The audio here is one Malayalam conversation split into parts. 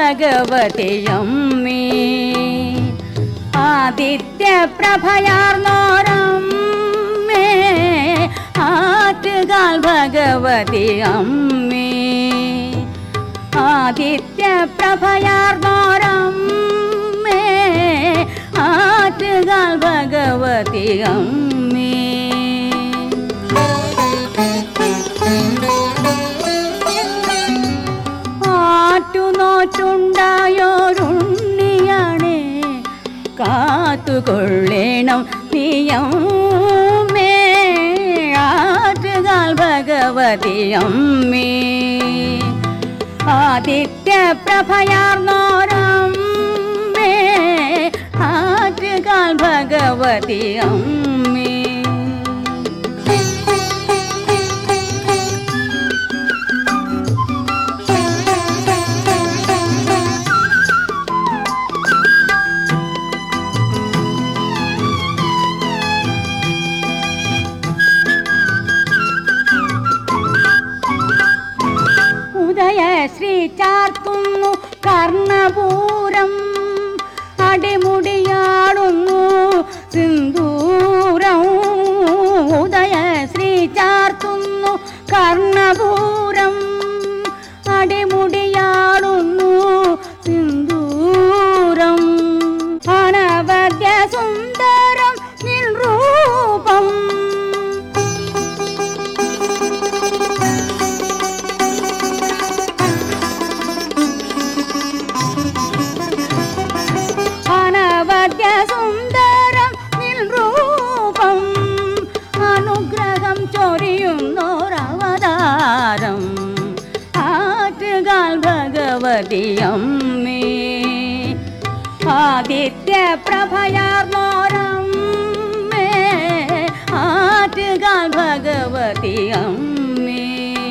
ഭഗവതിയമ്മേ ആദിത്യ പ്രഭയാർന്നോരമ്മേ ആറ്റുകാൽ ഭഗവതിയമ്മേ ആദിത്യ പ്രഭയാർന്നോരമ്മേ ആറ്റുകാൽ ഭഗവതിയമ്മേ ആറ്റുനോറ്റുണ്ടായോരുണ്ണിയാണേ കാത്തുകൊള്ളേണം നീയമ്മേ ആറ്റുകാൽ ഭഗവതിയമ്മേ ആദിത്യ പ്രഭയാർന്നോരമ്മേ ആറ്റുകാൽ ഭഗവതിയമ്മേ ഉദയശ്രീ ചാർത്തുന്നു കർണപൂരം അടിമുടിയാടുന്നു സിന്ദൂരം ഉദയശ്രീ ചാർത്തുന്നു കർണപൂരം അടിമുടിയാടുന്നു സിന്ദൂരം അനവദ്യ സുന്ദരം നിൻ രൂപം അനവദ്യ സുന്ദരം നിൻ രൂപം അനുഗ്രഹം ചൊരിയുന്നോരവതാരം ആറ്റുകാൽ ഭഗവതിയമ്മേ ആദിത്യ പ്രഭയാർന്നോരമ്മേ ആറ്റുകാൽ ഭഗവതിയമ്മേ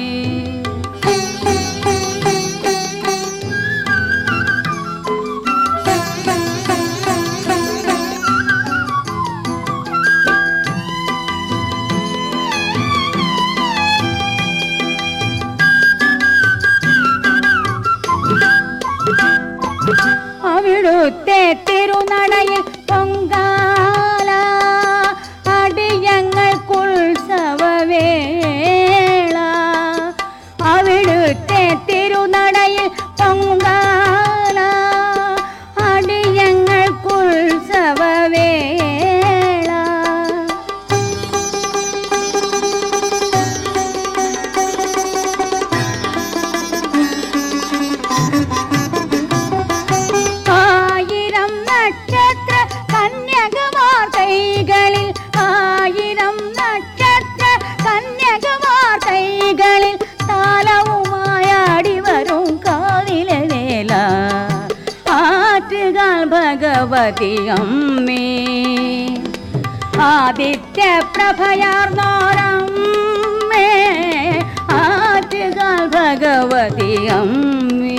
അവിടുത്തെ തിരുനടയിൽ പൊങ്കാല അടിയങ്ങൾക്കുത്സവവേള അവിടുത്തെ തിരുനടയിൽ പൊങ്കാല അടിയങ്ങൾക്കുത്സവവേള ആയിരം നക്ഷത്ര കന്യകമാർ കൈകളിൽ ആയിരം നക്ഷത്ര കന്യകമാർ കൈകളിൽ താലവുമായാടി വരും കാവിലെ വേല ആറ്റുകാൽ ഭഗവതി അമ്മേ ആദിത്യ പ്രഭയാർന്നോരമ്മേ ആറ്റുകാൽ ഭഗവതി അമ്മേ